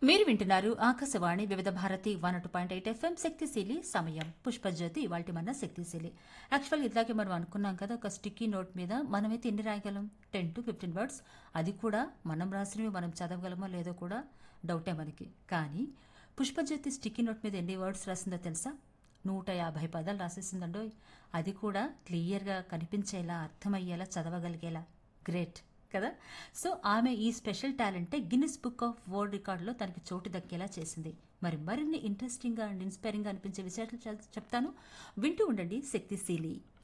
మీరు వింటున్నారు Akashvani Vividh Bharati one two point eight FM శక్తిశీలి సమయం పుష్పజ్యోతి ఇవాళ మన శక్తిశీలి యాక్చువల్ ఇట్లాగే మనం అనుకున్నాం కదా ఒక స్టిక్కీ నోట్ మీద మనమైతే ఎన్ని రాయగలం టెన్ టు ఫిఫ్టీన్ వర్డ్స్ అది కూడా మనం రాసినవి మనం చదవగలమో లేదో కూడా డౌటే మనకి కానీ పుష్పజ్యోతి స్టిక్కీ నోట్ మీద ఎన్ని వర్డ్స్ రాసిందో తెలుసా నూట యాభై పదాలు రాసేసిందండో అది కూడా క్లియర్గా కనిపించేలా అర్థమయ్యేలా చదవగలిగేలా గ్రేట్ కదా సో ఆమె ఈ స్పెషల్ టాలెంటే గిన్నిస్ బుక్ ఆఫ్ వరల్డ్ రికార్డులో తనకి చోటు దక్కేలా చేసింది మరి మరిన్ని ఇంట్రెస్టింగ్గా అండ్ ఇన్స్పైరింగ్గా అనిపించే విషయాలు చెప్తాను వింటూ ఉండండి శక్తిశీలి